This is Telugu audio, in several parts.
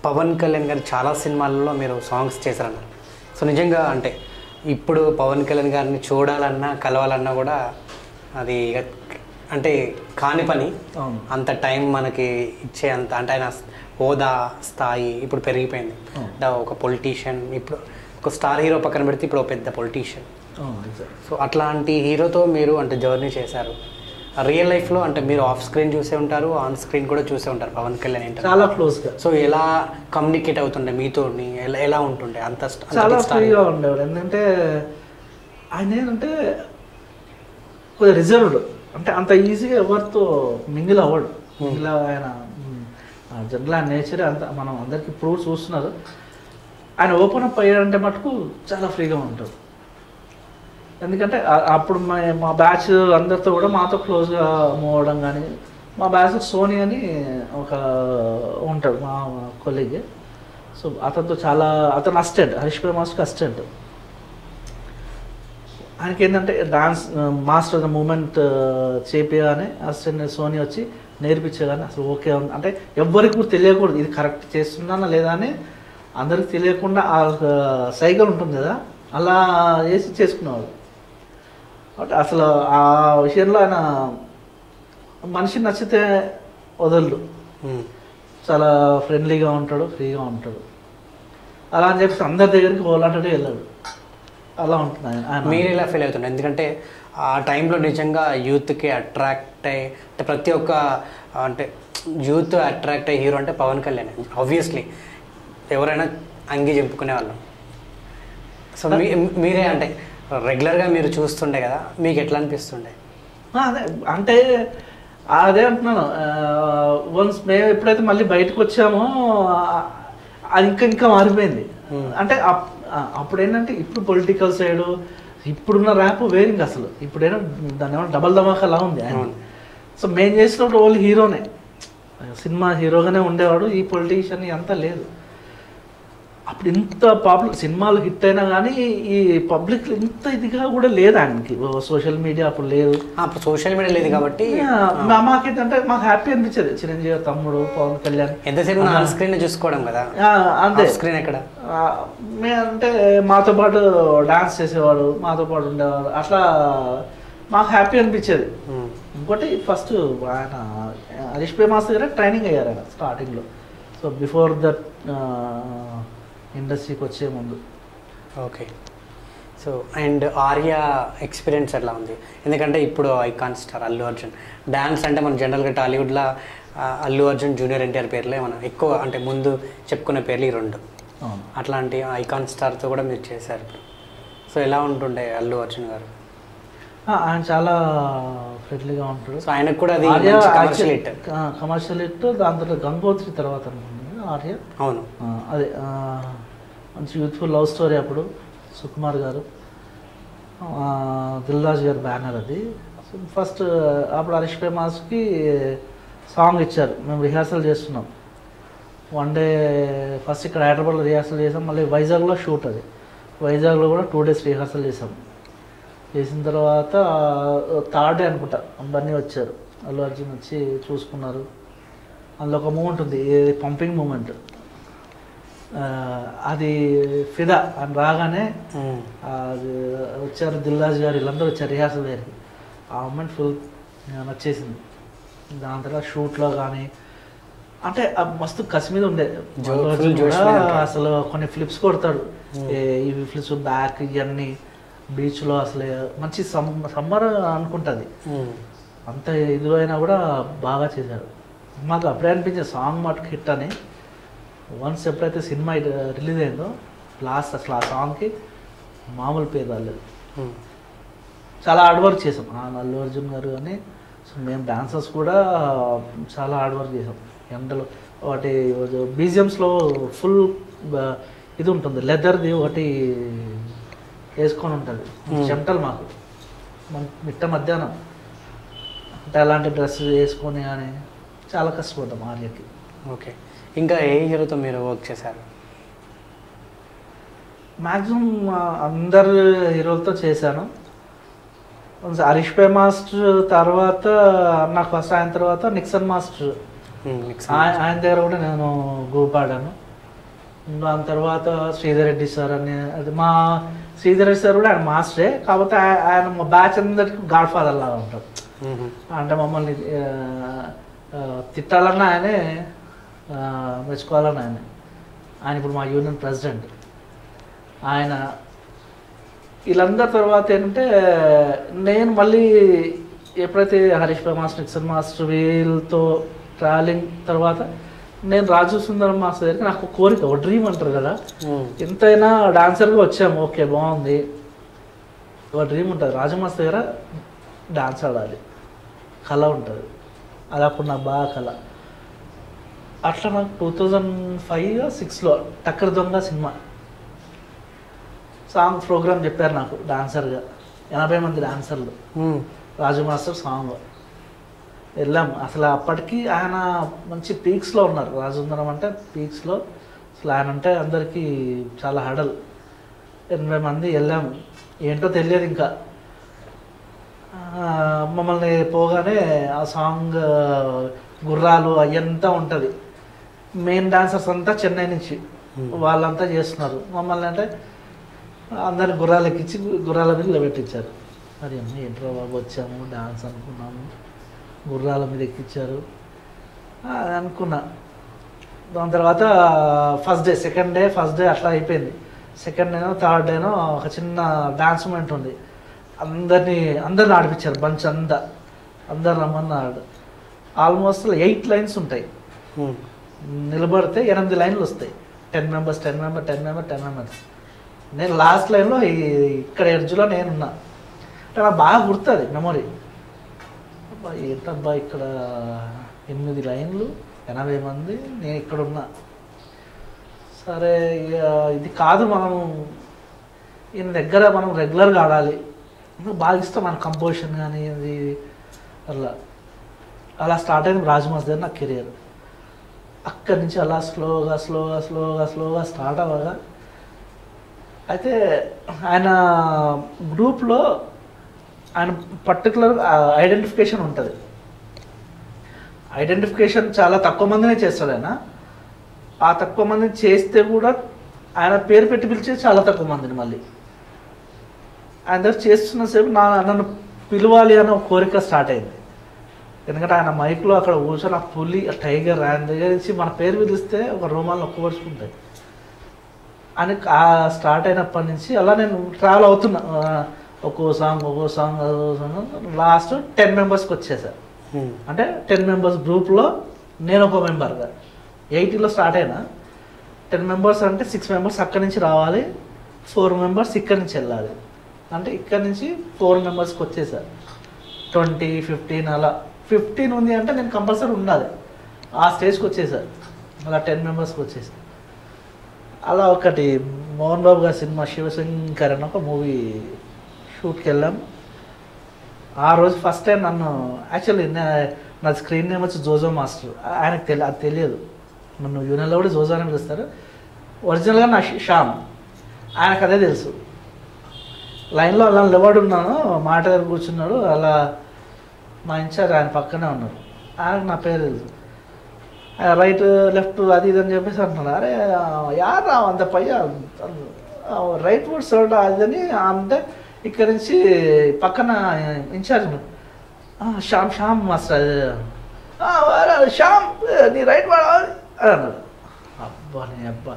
పవన్ కళ్యాణ్ గారు చాలా సినిమాల్లో మీరు సాంగ్స్ చేశారన్నారు సో నిజంగా అంటే ఇప్పుడు పవన్ కళ్యాణ్ గారిని చూడాలన్నా కలవాలన్నా కూడా అది ఇక అంటే కాని పని అవును అంత టైం మనకి ఇచ్చే అంత అంటే ఆయన హోదా స్థాయి ఇప్పుడు పెరిగిపోయింది అవును. అంటే ఒక పొలిటీషియన్ ఇప్పుడు ఒక స్టార్ హీరో పక్కన పెడితే ఇప్పుడు ఒక పెద్ద పొలిటీషియన్ అవును exact. సో అట్లాంటి హీరోతో మీరు అంటే జర్నీ చేశారు రియల్ లైఫ్లో అంటే మీరు ఆఫ్ స్క్రీన్ చూసే ఉంటారు ఆన్ స్క్రీన్ కూడా చూసే ఉంటారు పవన్ కళ్యాణ్ ఏంటంటే చాలా క్లోజ్గా సో ఎలా కమ్యూనికేట్ అవుతుండే మీతో ఎలా ఎలా ఉంటుండే అంత st- అంత చాలా big star ఫ్రీగా ఉండేవాడు ఎందుకంటే ఆయన ఏంటంటే కొద్దిగా రిజర్వ్డ్ అంటే అంత ఈజీగా ఎవరితో మింగిల్ అవ్వడు మింగిల్ ఆయన జనరల్ ఆయన నేచర్ అంత మనం అందరికీ ప్రూవ్ చూస్తున్నారు ఆయన ఓపెన్ అప్ అయ్యాడంటే మటుకు చాలా ఫ్రీగా ఉంటాడు ఎందుకంటే ఆ- అప్పుడు మా మా బ్యాచ్ అందరితో కూడా మాతో క్లోజ్గా మూవ్ అవ్వడం కానీ మా బ్యాచ్ సోని అని ఒక ఉంటాడు మా కొలీగ్ సో అతనితో చాలా అతను అసిస్టెంట్ హరీష్ ప్రేమ్ మాస్టర్కి అసిస్టెంట్ ఆయనకి ఏంటంటే డాన్స్ మాస్టర్ మూమెంట్ చేపియగానే అసిస్టెంట్ సోని వచ్చి నేర్పించగానే అసలు ఓకే ఉంది అంటే ఎవ్వరికి కూడా తెలియకూడదు ఇది కరెక్ట్ చేస్తున్నానా లేదా అని అందరికి తెలియకుండా ఆ సైకిల్ ఉంటుంది కదా అలా చేసి చేసుకునేవాడు కాబట్టి అసలు ఆ విషయంలో ఆయన మనిషి నచ్చితే వదలడు మ్మ్. చాలా ఫ్రెండ్లీగా ఉంటాడు ఫ్రీగా ఉంటాడు అలా అని చెప్పేసి అందరి దగ్గరికి పోలాంటే వెళ్ళాడు అలా ఉంటుంది ఆయన ఆయన మీరు ఎలా ఫీల్ అవుతుండే ఎందుకంటే ఆ టైంలో నిజంగా యూత్కి అట్రాక్ట్ అయ్యి అంటే ప్రతి ఒక్క అంటే యూత్ అట్రాక్ట్ అయ్యే హీరో అంటే పవన్ కళ్యాణ్ ఆబ్వియస్లీ ఎవరైనా అంగి చెప్పుకునే వాళ్ళం సో మీ మీరే అంటే రెగ్యులర్గా మీరు చూస్తుండే కదా మీకు ఎట్లా అనిపిస్తుండే ఆ, అదే అంటే అదే అంటున్నాను వన్స్ మేము ఎప్పుడైతే మళ్ళీ బయటకు వచ్చామో ఆ, అది ఇంకా ఇంకా మారిపోయింది అంటే అప్- ఆ, అప్పుడు ఏంటంటే ఇప్పుడు పొలిటికల్ సైడ్ ఇప్పుడున్న ర్యాప్ వేరింగ్ అసలు ఇప్పుడేమో దాని ఏమో డబల్ ధమాకా లా ఉంది ఆయన అవును. సో మేము చేసినప్పుడు ఓన్లీ హీరోనే సినిమా హీరోగానే ఉండేవాడు ఈ పొలిటీషియన్ అంతా లేదు అప్పుడు ఇంత పాపులర్ సినిమాలు హిట్ అయినా కానీ ఈ పబ్లిక్ ఇంత ఇదిగా కూడా లేదు ఆయనకి సోషల్ మీడియా అప్పుడు లేదు అప్పుడు సోషల్ మీడియా లేదు కాబట్టి మా మాకేంటంటే మాకు హ్యాపీ అనిపించేది చిరంజీవి తమ్ముడు పవన్ కళ్యాణ్ ఎంతసేపు ఆన్ స్క్రీన్ చూసుకోవడం కదా ఆ, అంతే స్క్రీన్ ఎక్కడ ఆ, మే అంటే మాతో పాటు డాన్స్ చేసేవాడు మాతో పాటు ఉండేవాడు అట్లా మాకు హ్యాపీ అనిపించేది మ్మ్. ఇంకోటి ఫస్ట్ ఆయన హరీష్ ప్రేమాస్ దగ్గర ట్రైనింగ్ అయ్యారు ఆయన స్టార్టింగ్లో సో బిఫోర్ దట్ ఇండస్ట్రీకి వచ్చే ముందు okay so and Arya experience ఎట్లా ఉంది ఎందుకంటే ఇప్పుడు icon star Allu Arjun dance అంటే మనం జనరల్గా టాలీవుడ్లో ఆ, అల్లు అర్జున్ జూనియర్ ఎన్టీఆర్ పేర్లే మనం ఎక్కువ అంటే ముందు చెప్పుకునే పేర్లు ఈ రెండు అవును అట్లాంటి ఐకాన్ స్టార్తో కూడా మీరు చేశారు ఇప్పుడు సో ఎలా ఉంటుండే అల్లు అర్జున్ గారు ఆ, ఆయన చాలా ఫ్రెండ్లీగా ఉంటాడు సో ఆయనకు కూడా అది Arya commercial hit commercial hit దాని తర్వాత గంగోత్రి తర్వాత అనుకుంటున్నాను ఆర్య అవును ఆ, అదే ఆ, మంచి యూత్ఫుల్ లవ్ స్టోరీ అప్పుడు సుకుమార్ గారు ఆ, దిల్రాజు గారి బ్యానర్ అది ఫస్ట్ అప్పుడు హరీష్ ఫేమాస్కి సాంగ్ ఇచ్చారు మేము రిహార్సల్ చేస్తున్నాం వన్ డే ఫస్ట్ ఇక్కడ హైదరాబాద్లో రిహార్సల్ చేసాం మళ్ళీ వైజాగ్లో షూట్ అది వైజాగ్లో కూడా టూ డేస్ రిహార్సల్ చేసాం చేసిన తర్వాత థర్డ్ డే అనుకుంటా అందరినీ వచ్చారు అల్లు అర్జున్ వచ్చి చూసుకున్నారు అందులో ఒక మూమెంట్ ఉంది ఇది పంపింగ్ మూమెంట్ అది ఫిదా అని రాగానే మ్మ్. అది వచ్చారు దిల్రాజు గారు వీళ్ళందరూ వచ్చారు రిహార్సల్ దగ్గరికి ఆ మూమెంట్ ఫుల్ నచ్చేసింది దాని తర్వాత షూట్లో కానీ అంటే ఆ మస్తు కసి మీద ఉండే జో- అల్లు full అర్జున్ జోష్ కూడా మీద ఉంటాడు. అసలు కొన్ని ఫ్లిప్స్ కొడతాడు ఏ- ఇవి ఫ్లిప్స్ బ్యాక్ ఇవన్నీ బీచ్లో అసలు మంచి సమ్ సమ్మర్ అనుకుంటుంది మ్మ్. అంత ఇది అయినా కూడా బాగా చేశారు మాకు అప్పుడే అనిపించే సాంగ్ మటుకు హిట్ అని వన్స్ ఎప్పుడైతే సినిమా రిలీజ్ అయిందో లాస్ట్ అసలు ఆ సాంగ్కి మామూలు పేరు రాలేదు మ్మ్. చాలా హార్డ్ వర్క్ చేసాం ఆ అల్లు అర్జున్ గారు కానీ సో మేము డాన్సర్స్ కూడా చాలా హార్డ్ వర్క్ చేసాం ఎండలో ఒకటి బీజిఎమ్స్లో ఫుల్ ఇది ఉంటుంది లెదర్ది ఒకటి వేసుకొని ఉంటుంది Hmm. చెమటలు మాకు మన మిట్ట మధ్యాహ్నం అంటే అలాంటి డ్రెస్ వేసుకొని కానీ చాలా కష్టపడ్డాం ఆర్యకి ఓకే ఇంకా ఏ హీరోతో మీరు వర్క్ చేశారు మ్యాక్సిమం అందరు హీరోలతో చేశాను కొంచెం హరీష్ పే మాస్టర్ తర్వాత నాకు ఫస్ట్ ఆయన తర్వాత నిక్సన్ మాస్టర్ మ్మ్. నెక్స్ట్ ఆయ- ఆయన దగ్గర కూడా నేను గ్రూప్ ఆడాను దాని తర్వాత శ్రీధర్ రెడ్డి సార్ అని అది మా శ్రీధర్ రెడ్డి సార్ కూడా ఆయన మాస్టరే కాకపోతే ఆయ- ఆయన మా బ్యాచ్ అందరికి గాడ్ ఫాదర్ లాగా ఉంటారు మ్మ్. అంటే మమ్మల్ని ఆ, ఆ, తిట్టాలన్నా ఆయనే ఆ, మెచ్చుకోవాలన్నా ఆయనే ఆయన ఇప్పుడు మా యూనియన్ ప్రెసిడెంట్ ఆయన వీళ్ళందరి తర్వాత ఏంటంటే నేను మళ్ళీ ఎప్పుడైతే Harish bhai master Nixon master వీళ్ళతో ట్రావెలింగ్ తర్వాత నేను రాజు సుందరం మాస్టర్ దగ్గరికి నాకు ఒక కోరిక ఒక డ్రీమ్ అంటారు కదా మ్మ్. ఎంతైనా డాన్సర్గా వచ్చాము ఓకే బాగుంది ఒక డ్రీమ్ ఉంటుంది రాజు మాస్టర్ దగ్గర డాన్స్ ఆడాలి కళ ఉంటుంది అది అప్పుడు నాకు బాగా కళ అట్లా నాకు టూ థౌజండ్ ఫైవ్ సిక్స్లో టక్కర్ దొంగ సినిమా సాంగ్ ప్రోగ్రామ్ చెప్పారు నాకు డాన్సర్గా ఎనభై మంది డాన్సర్లు మ్మ్. రాజు మాస్టర్ సాంగ్ వెళ్ళాం అసలు అప్పటికి ఆయన మంచి పీక్స్లో ఉన్నారు రాజుందరం అంటే పీక్స్లో అసలు ఆయన అంటే అందరికీ చాలా హడల్ ఎనభై మంది వెళ్ళాము ఏంటో తెలియదు ఇంకా ఆ, మమ్మల్ని పోగానే ఆ సాంగ్ గుర్రాలు అయ్యంతా ఉంటుంది మెయిన్ డాన్సర్స్ అంతా చెన్నై నుంచి వాళ్ళంతా చేస్తున్నారు మమ్మల్ని అంటే అందరి గుర్రాలు ఎక్కించి గుర్రాల మీద నిలబెట్టించారు మరి అమ్మ ఏంట్రా బాబు వచ్చాము డాన్స్ అనుకున్నాము గుర్రాల మీద ఎక్కించారు ఆ, అనుకున్నా దాని తర్వాత first day second day first day అట్లా అయిపోయింది సెకండ్ డేనో థర్డ్ డేనో ఒక చిన్న డాన్స్ మూమెంట్ ఉంది అందరినీ అందరిని ఆడిపించారు బంచ్ అంతా అందరు రమ్మన్నాడు ఆల్మోస్ట్ ఎయిట్ లైన్స్ ఉంటాయి మ్మ్. నిలబడితే ఎనిమిది లైన్లు వస్తాయి ten members ten member ten member ten members నేను లాస్ట్ లైన్లో ఇక్కడ ఎడ్జ్లో నేనున్నా అంటే నాకు బాగా గుర్తుంది మెమొరీ అబ్బా ఏంటబ్బా ఇక్కడ ఎనిమిది లైన్లు ఎనభై మంది నేను ఇక్కడ ఉన్నా సరే ఇక ఇది కాదు మనం ఈయన దగ్గర మనం రెగ్యులర్గా ఆడాలి నాకు బాగా ఇష్టం మన కంపోజిషన్ కానీ ఇది అలా అలా స్టార్ట్ అయింది రాజమాస్ దగ్గర నా కెరియర్ అక్కడి నుంచి అలా స్లోగా స్లోగా స్లోగా స్లోగా స్టార్ట్ అవ్వగా అయితే ఆయన గ్రూప్లో ఆయన పర్టికులర్ ఐడెంటిఫికేషన్ ఉంటుంది ఐడెంటిఫికేషన్ చాలా తక్కువ మందినే చేస్తాడు ఆయన ఆ తక్కువ మందిని చేస్తే కూడా ఆయన పేరు పెట్టి పిలిచే చాలా తక్కువ మందిని మళ్ళీ ఆయన దగ్గర చేస్తున్న సేపు నా నన్ను పిలవాలి అనే ఒక కోరిక స్టార్ట్ అయింది ఎందుకంటే ఆయన మైక్లో అక్కడ కూర్చొని ఆ పులి ఆ టైగర్ ఆయన దగ్గర నుంచి మన పేరు పిలిస్తే ఒక రోమాలు ఒక్కపరుచుకుంటాయి అని ఆ స్టార్ట్ అయినప్పటి నుంచి అలా నేను ట్రావెల్ అవుతున్నా ఆ, ఒక్కో సాంగ్ ఒక్కో సాంగ్ ఒక్కో సాంగ్ లాస్ట్ టెన్ మెంబర్స్కి వచ్చేసా మ్మ్. అంటే టెన్ మెంబర్స్ గ్రూప్లో నేను ఒక మెంబర్గా ఎయిటీలో స్టార్ట్ అయినా టెన్ మెంబర్స్ అంటే సిక్స్ మెంబర్స్ అక్కడి నుంచి రావాలి ఫోర్ మెంబర్స్ ఇక్కడి నుంచి వెళ్ళాలి అంటే ఇక్కడి నుంచి ఫోర్ మెంబర్స్కి వచ్చేసా ట్వంటీ ఫిఫ్టీన్ అలా ఫిఫ్టీన్ ఉంది అంటే నేను కంపల్సరీ ఉండాలి ఆ స్టేజ్కి వచ్చేసా అలా టెన్ మెంబర్స్కి వచ్చేసా అలా ఒకటి మోహన్ బాబు గారి సినిమా శివశంకర్ అని ఒక మూవీ షూట్కి వెళ్ళాం ఆ రోజు ఫస్ట్ టైం నన్ను యాక్చువల్లీ నా స్క్రీన్ నేమ్ వచ్చి జోజో మాస్టర్ ఆయనకు తెలియదు అది తెలియదు నన్ను యూనియన్లో కూడా జోజో అని పిలుస్తారు ఒరిజినల్గా నా షి- శ్యామ్ ఆయనకు అదే తెలుసు లైన్లో అలా నిలబడున్నాను మాట దగ్గర కూర్చున్నాడు అలా మా ఇన్ఛార్జ్ ఆయన పక్కనే ఉన్నాడు ఆయనకు నా పేరు తెలుసు రైట్ లెఫ్ట్ అది ఇది అని చెప్పేసి అంటున్నాడు అరే యారా అంత పయ్య రైట్ వర్డ్ సైడ్ అది అని అంటే ఇక్కడ నుంచి పక్కన ఇన్ఛార్జ్ ఉన్నాడు. "ఆ, శ్యామ్ శ్యామ్ మాస్టర్ అది "ఆ, వారా, శ్యామ్ ఏ, నీ రైట్ వాడు అని అన్నాడు అబ్బా నీ అబ్బా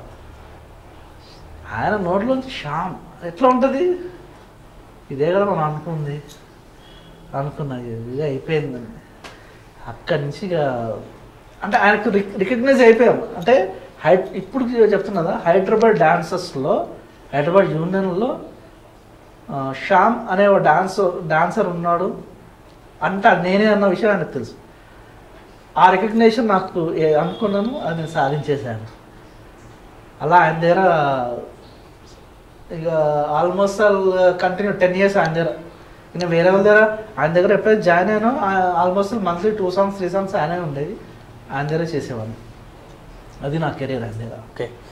ఆయన నోట్లోంచి శ్యామ్ ఎట్లా ఉంటుంది ఇదే కదా మనం అనుకుంది అనుకున్నా ఇది అయిపోయిందండి అక్కడి నుంచి ఇక అంటే ఆయనకు రికగ్నైజ్ అయిపోయాం అంటే హై ఇప్పుడు చెప్తున్నదా హైదరాబాద్ డాన్సర్స్లో హైదరాబాద్ యూనియన్లో ఆ, శ్యామ్ అనే ఒక డాన్స్ డాన్సర్ ఉన్నాడు అంటే అది నేనే అన్న విషయం ఆయనకు తెలుసు ఆ రికగ్నేషన్ నాకు ఏ- అనుకున్నాను అది నేను సాధించేశాను అలా ఆయన దగ్గర ఇక ఆల్మోస్ట్ కంటిన్యూ టెన్ ఇయర్స్ ఆయన దగ్గర ఇంకా వేరే వాళ్ళ దగ్గర ఆయన దగ్గర ఎప్పుడైతే జాయిన్ అయినా almost monthly two songs three songs ఆయనే ఉండేది ఆయన దగ్గర చేసేవాడిని అది నా కెరీర్ ఆయన దగ్గర ఓకే